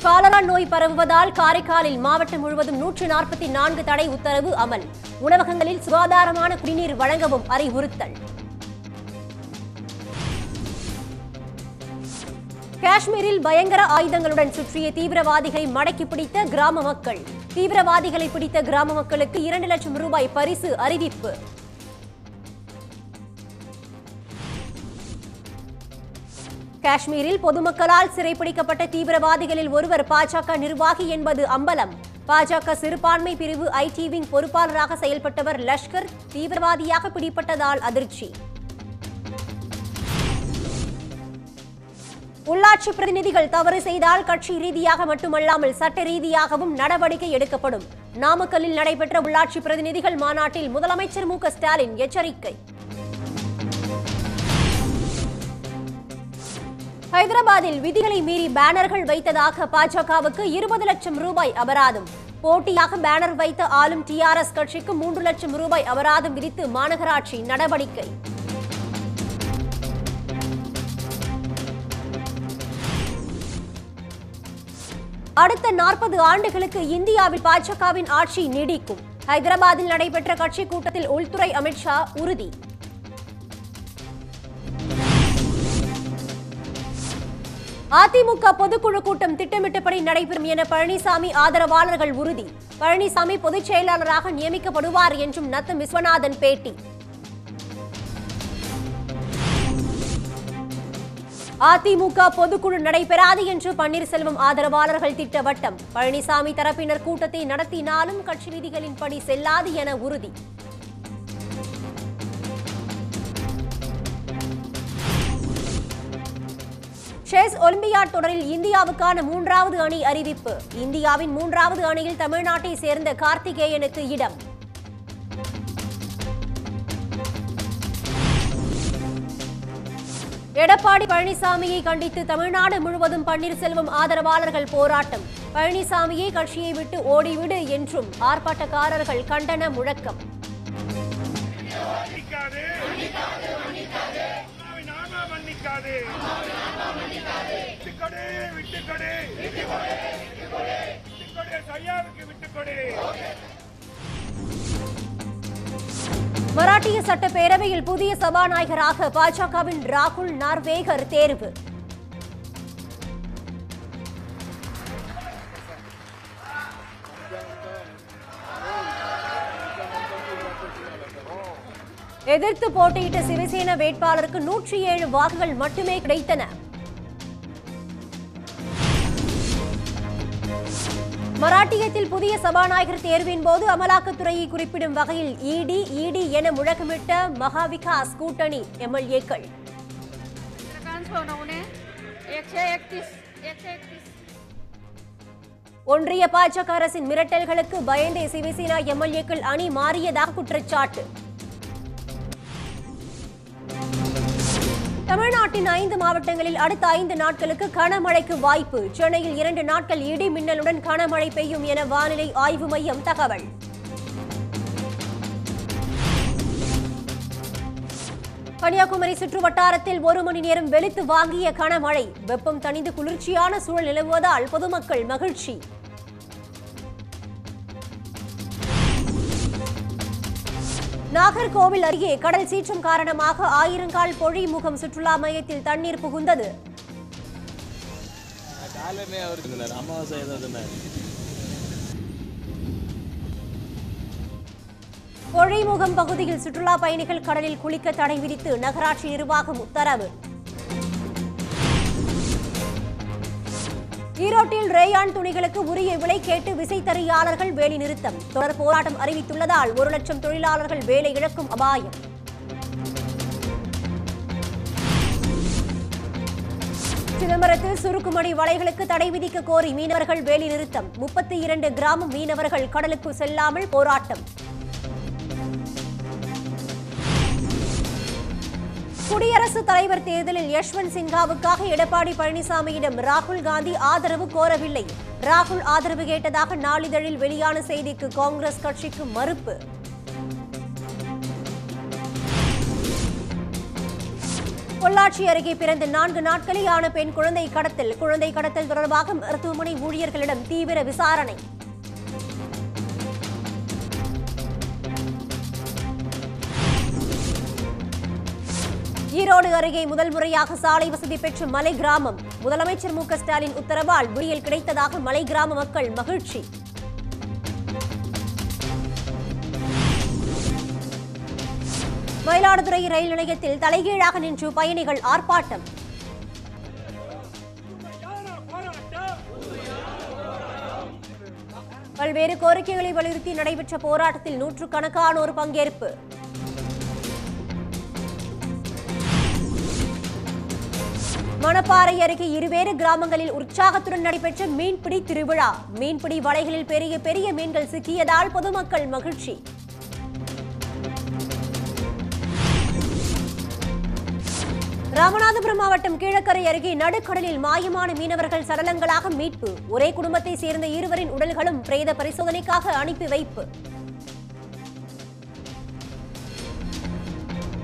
cholera நோய் பரவுவதால் காரைக்காலில் மாவட்டம் முழுவதும் நூற்று நாற்பத்தி நான்கு தடை உத்தரவு அமல் உணவகங்களில் சுகாதாரமான குடிநீர் வழங்கவும் அறிவுறுத்தல் காஷ்மீரில் பயங்கர ஆயுதங்களுடன் சுற்றிய தீவிரவாதிகளை மடக்கி பிடித்த கிராம மக்கள் தீவிரவாதிகளை பிடித்த கிராம மக்களுக்கு இரண்டு லட்சம் ரூபாய் பரிசு அறிவிப்பு காஷ்மீரில் பொதுமக்களால் சிறைப்பிடிக்கப்பட்ட தீவிரவாதிகளில் ஒருவர் பாஜக நிர்வாகி என்பது அம்பலம் பாஜக சிறுபான்மை பிரிவு ஐடி விங் பொறுப்பாளராக செயல்பட்டவர் லஷ்கர் தீவிரவாதியாக பிடிபட்டதால் அதிர்ச்சி உள்ளாட்சி பிரதிநிதிகள் தவறு செய்தால் கட்சி ரீதியாக மட்டுமல்லாமல் சட்ட ரீதியாகவும் நடவடிக்கை எடுக்கப்படும் நாமக்கல்லில் நடைபெற்ற உள்ளாட்சி பிரதிநிதிகள் மாநாட்டில் முதலமைச்சர் மு க ஸ்டாலின் எச்சரிக்கை ஹைதராபாத்தில் விதிகளை மீறி பேனர்கள் வைத்ததாக பாஜகவுக்கு இருபது லட்சம் ரூபாய் அபராதம் போட்டியாக பேனர் வைத்த ஆளும் டிஆர்எஸ் கட்சிக்கு மூன்று லட்சம் ரூபாய் அபராதம் விதித்து மாநகராட்சி நடவடிக்கை அடுத்த நாற்பது ஆண்டுகளுக்கு இந்தியாவில் பாஜகவின் ஆட்சி நீடிக்கும் ஹைதராபாத்தில் நடைபெற்ற கட்சி கூட்டத்தில் உள்துறை அமித்ஷா உறுதி அதிமுக பொதுக்குழு கூட்டம் திட்டமிட்டபடி நடைபெறும் என பழனிசாமி ஆதரவாளர்கள் உறுதி பழனிசாமி பொதுச் செயலாளராக நியமிக்கப்படுவார் என்றும் நத்தம் விஸ்வநாதன் பேட்டி அதிமுக பொதுக்குழு நடைபெறாது என்று பன்னீர்செல்வம் ஆதரவாளர்கள் திட்டவட்டம் பழனிசாமி தரப்பினர் கூட்டத்தை நடத்தினாலும் கட்சி விதிகளின்படி செல்லாது என உறுதி செஸ் ஒலிம்பியாட் தொடரில் இந்தியாவுக்கான மூன்றாவது அணி அறிவிப்பு இந்தியாவின் மூன்றாவது அணியில் தமிழ்நாட்டை சேர்ந்த கார்த்திகேயனுக்கு இடம் எடப்பாடி பழனிசாமியை கண்டித்து தமிழ்நாடு முழுவதும் பன்னீர்செல்வம் ஆதரவாளர்கள் போராட்டம் பழனிசாமியை கட்சியை விட்டு ஓடிவிடு என்றும் ஆர்ப்பாட்டக்காரர்கள் கண்டன முழக்கம் மன்னிக்காதே அம்மாவை நானா மன்னிக்காதே விட்டுக்கொடு விட்டுக்கொடு விட்டுக்கொடு சையாவுக்கு விட்டுக்கொடு மராட்டிய சட்டப்பேரவையில் புதிய சபாநாயகராக பாஜகவின் ராகுல் நார்வேகர் தேர்வு எதிர்த்து போட்டியிட்ட சிவசேனா வேட்பாளருக்கு நூற்றி ஏழு வாக்குகள் மட்டுமே கிடைத்தன மராட்டியத்தில் புதிய சபாநாயகர் தேர்வின் போது அமலாக்கத்துறையை குறிப்பிடும் வகையில் இடி இடி என முழக்கமிட்ட மகாவிகாஸ் கூட்டணி எம்எல்ஏக்கள் चित्रकांत सोनवणे एकशे एकतीस एकशे एकतीस ஒன்றிய பாஜக அரசின் மிரட்டல்களுக்கு பயந்தே சிவசேனா எம்எல்ஏக்கள் அணி மாறியதாக குற்றச்சாட்டு தமிழ்நாட்டின் ஐந்து மாவட்டங்களில் அடுத்த ஐந்து நாட்களுக்கு கனமழைக்கு வாய்ப்பு சென்னையில் இரண்டு நாட்கள் இடி மின்னலுடன் கனமழை பெய்யும் என வானிலை ஆய்வு மையம் தகவல் கன்னியாகுமரி சுற்றுவட்டாரத்தில் ஒரு மணி நேரம் வெளுத்து வாங்கிய கனமழை வெப்பம் தணிந்து குளிர்ச்சியான சூழல் நிலவுவதால் பொதுமக்கள் மகிழ்ச்சி நாகர்கோவில் அருகே கடல் சீற்றம் காரணமாக ஆயிரங்கால் பொழிமுகம் சுற்றுலா மையத்தில் தண்ணீர் புகுந்தது காலமே அவருக்கு அமாவாசை ஏதாவது பொழிமுகம் பகுதியில் சுற்றுலா பயணிகள் கடலில் குளிக்க தடை விதித்து நகராட்சி நிர்வாகம் உத்தரவு ஈரோட்டில் ரேயான் துணிகளுக்கு உரிய விலை கேட்டு விசைத்தறியாளர்கள் வேலை நிறுத்தம் தொடர் போராட்டம் அறிவித்துள்ளதால் ஒரு லட்சம் தொழிலாளர்கள் வேலை இழக்கும் அபாயம் சிதம்பரத்தில் சுருக்குமடி வலைகளுக்கு தடை விதிக்க கோரி மீனவர்கள் வேலை நிறுத்தம் முப்பத்தி இரண்டு கிராம மீனவர்கள் கடலுக்கு செல்லாமல் போராட்டம் குடியரசுத் தலைவர் தேர்தலில் யஷ்வந்த் சின்ஹாவுக்காக எடப்பாடி பழனிசாமியிடம் ராகுல் காந்தி ஆதரவு கோரவில்லை ராகுல் ஆதரவு கேட்டதாக நாளிதழில் வெளியான செய்திக்கு காங்கிரஸ் கட்சிக்கு மறுப்பு பொள்ளாச்சி அருகே பிறந்த நான்கு நாட்களே ஆன பெண் குழந்தை கடத்தல் குழந்தை கடத்தல் தொடர்பாக மருத்துவமனை ஊழியர்களிடம் தீவிர விசாரணை ஈரோடு அருகே முதல் முறையாக சாலை வசதி பெற்ற மலை கிராமம் முதலமைச்சர் மு க ஸ்டாலின் உத்தரவால் விடியல் கிடைத்ததாக மலை கிராம மக்கள் மகிழ்ச்சி மயிலாடுதுறை ரயில் நிலையத்தில் தலைகீழாக நின்று பயணிகள் ஆர்ப்பாட்டம் பல்வேறு கோரிக்கைகளை வலியுறுத்தி நடைபெற்ற போராட்டத்தில் நூற்றுக்கணக்கானோர் பங்கேற்பு மணப்பாறை அருகே இருவேறு கிராமங்களில் உற்சாகத்துடன் நடைபெற்ற மீன்பிடி திருவிழா மீன்பிடி வலைகளில் பெரிய பெரிய மீன்கள் சிக்கியதால் பொதுமக்கள் மகிழ்ச்சி ராமநாதபுரம் மாவட்டம் கீழக்கரை அருகே நடுக்கடலில் மாயமான மீனவர்கள் சடலங்களாக மீட்பு ஒரே குடும்பத்தை சேர்ந்த இருவரின் உடல்களும் பிரேத பரிசோதனைக்காக அனுப்பி வைப்பு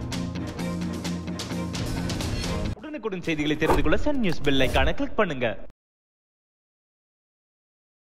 உடனுக்குடன் செய்திகளை தெரிந்து கொள்ள சன் நியூஸ் பெல் ஐகானை கிளிக் பண்ணுங்க